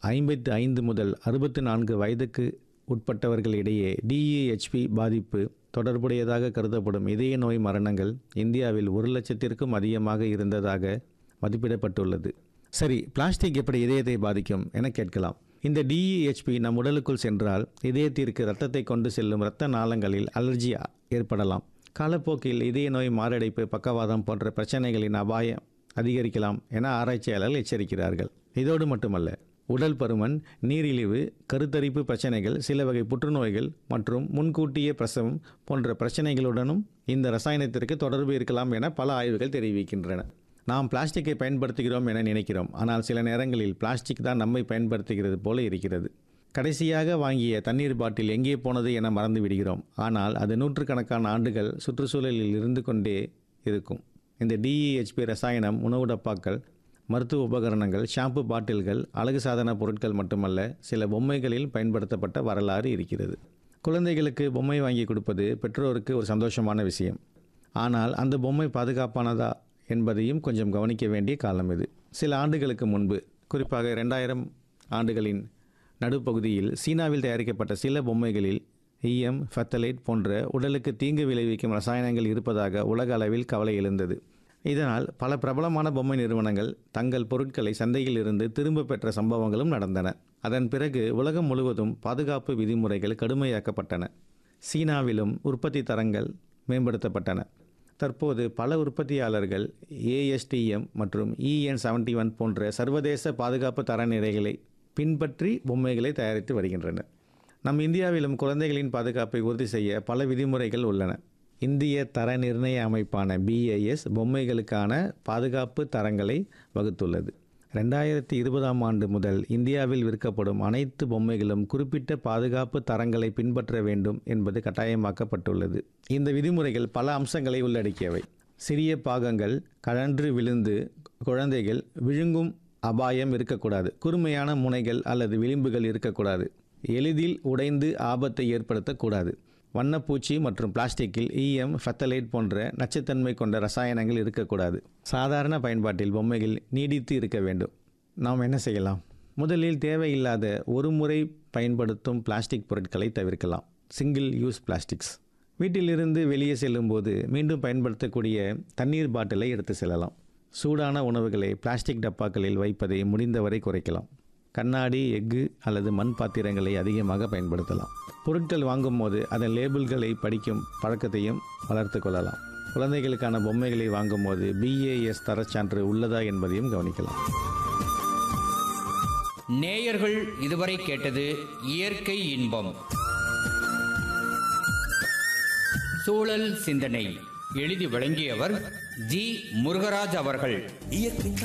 ஐம்பத்தி ஐந்து முதல் அறுபத்தி நான்கு வயதுக்கு உட்பட்டவர்களிடையே டிஇஹெச்பி பாதிப்பு தொடர்புடையதாக கருதப்படும் இதய நோய் மரணங்கள் இந்தியாவில் ஒரு லட்சத்திற்கும் அதிகமாக இருந்ததாக மதிப்பிடப்பட்டுள்ளது சரி பிளாஸ்டிக் எப்படி இதயத்தை பாதிக்கும் என கேட்கலாம் இந்த டிஇஹெச்பி நம் உடலுக்குள் சென்றால் இதயத்திற்கு இரத்தத்தை கொண்டு செல்லும் இரத்த நாளங்களில் அலர்ஜி ஏற்படலாம் காலப்போக்கில் இதய நோய் மாரடைப்பு பக்கவாதம் போன்ற பிரச்சனைகளின் அபாயம் அதிகரிக்கலாம் என ஆராய்ச்சியாளர்கள் எச்சரிக்கிறார்கள் இதோடு மட்டுமல்ல உடல் பருமன் நீரிழிவு கருத்தரிப்பு பிரச்சனைகள் சில வகை புற்றுநோய்கள் மற்றும் முன்கூட்டிய பிரசவம் போன்ற பிரச்சனைகளுடனும் இந்த ரசாயனத்திற்கு தொடர்பு இருக்கலாம் என பல ஆய்வுகள் தெரிவிக்கின்றன நாம் பிளாஸ்டிக்கை பயன்படுத்துகிறோம் என நினைக்கிறோம் ஆனால் சில நேரங்களில் பிளாஸ்டிக் தான் நம்மை பயன்படுத்துகிறது போல இருக்கிறது கடைசியாக வாங்கிய தண்ணீர் பாட்டில் எங்கே போனது என மறந்து விடுகிறோம் ஆனால் அது நூற்றுக்கணக்கான ஆண்டுகள் சுற்றுச்சூழலில் இருந்து கொண்டே இருக்கும் இந்த டிஇஹெச்பி ரசாயனம் உணவு டப்பாக்கள் மருத்துவ உபகரணங்கள் ஷாம்பு பாட்டில்கள் அழகு சாதன பொருட்கள் மட்டுமல்ல சில பொம்மைகளில் பயன்படுத்தப்பட்ட வரலாறு இருக்கிறது குழந்தைகளுக்கு பொம்மை வாங்கி கொடுப்பது பெற்றோருக்கு ஒரு சந்தோஷமான விஷயம் ஆனால் அந்த பொம்மை பாதுகாப்பானதா என்பதையும் கொஞ்சம் கவனிக்க வேண்டிய காலம் இது சில ஆண்டுகளுக்கு முன்பு குறிப்பாக ரெண்டாயிரம் ஆண்டுகளின் நடுப்பகுதியில் சீனாவில் தயாரிக்கப்பட்ட சில பொம்மைகளில் ஈயம் ஃபெத்தலைட் போன்ற உடலுக்கு தீங்கு விளைவிக்கும் ரசாயனங்கள் இருப்பதாக உலக அளவில் கவலை எழுந்தது இதனால் பல பிரபலமான பொம்மை நிறுவனங்கள் தங்கள் பொருட்களை சந்தையில் இருந்து திரும்ப பெற்ற சம்பவங்களும் நடந்தன அதன் பிறகு உலகம் முழுவதும் பாதுகாப்பு விதிமுறைகள் கடுமையாக்கப்பட்டன சீனாவிலும் உற்பத்தி தரங்கள் மேம்படுத்தப்பட்டன தற்போது பல உற்பத்தியாளர்கள் ஏஎஸ்டிஎம் மற்றும் இஎன் செவன்டி ஒன் போன்ற சர்வதேச பாதுகாப்பு தரநிலைகளை பின்பற்றி பொம்மைகளை தயாரித்து வருகின்றனர் நம் இந்தியாவிலும் குழந்தைகளின் பாதுகாப்பை உறுதி செய்ய பல விதிமுறைகள் உள்ளன இந்திய தர நிர்ணய அமைப்பான பிஏஎஸ் பொம்மைகளுக்கான பாதுகாப்பு தரங்களை வகுத்துள்ளது ரெண்டாயிரத்தி இருபதாம் ஆண்டு முதல் இந்தியாவில் விற்கப்படும் அனைத்து பொம்மைகளும் குறிப்பிட்ட பாதுகாப்பு தரங்களை பின்பற்ற வேண்டும் என்பது கட்டாயமாக்கப்பட்டுள்ளது இந்த விதிமுறைகள் பல அம்சங்களை உள்ளடக்கியவை சிறிய பாகங்கள் கழன்று விழுந்து குழந்தைகள் விழுங்கும் அபாயம் இருக்கக்கூடாது குறுமையான முனைகள் அல்லது விளிம்புகள் இருக்கக்கூடாது எளிதில் உடைந்து ஆபத்தை ஏற்படுத்தக்கூடாது வண்ணப்பூச்சி மற்றும் பிளாஸ்டிக்கில் ஈயம் ஃபெத்தலைட் போன்ற நச்சுத்தன்மை கொண்ட ரசாயனங்கள் இருக்கக்கூடாது சாதாரண பயன்பாட்டில் பொம்மைகள் நீடித்து இருக்க வேண்டும் நாம் என்ன செய்யலாம் முதலில் தேவையில்லாத ஒரு முறை பயன்படுத்தும் பிளாஸ்டிக் பொருட்களை தவிர்க்கலாம் சிங்கிள் யூஸ் பிளாஸ்டிக்ஸ் வீட்டிலிருந்து வெளியே செல்லும்போது மீண்டும் பயன்படுத்தக்கூடிய தண்ணீர் பாட்டிலை எடுத்து செல்லலாம் சூடான உணவுகளை பிளாஸ்டிக் டப்பாக்களில் வைப்பதை முடிந்தவரை குறைக்கலாம் கண்ணாடி எஃகு அல்லது மண் பாத்திரங்களை அதிகமாக பயன்படுத்தலாம் பொருட்கள் வாங்கும் போது அதன் லேபிள்களை படிக்கும் பழக்கத்தையும் வளர்த்து கொள்ளலாம் குழந்தைகளுக்கான பொம்மைகளை வாங்கும் போது பிஏஎஸ் தரச்சான்று உள்ளதா என்பதையும் கவனிக்கலாம் நேயர்கள் இதுவரை கேட்டது இயற்கை இன்பம் சூழல் சிந்தனை எழுதி வழங்கியவர் ஜி முருகராஜ் அவர்கள் இயற்கை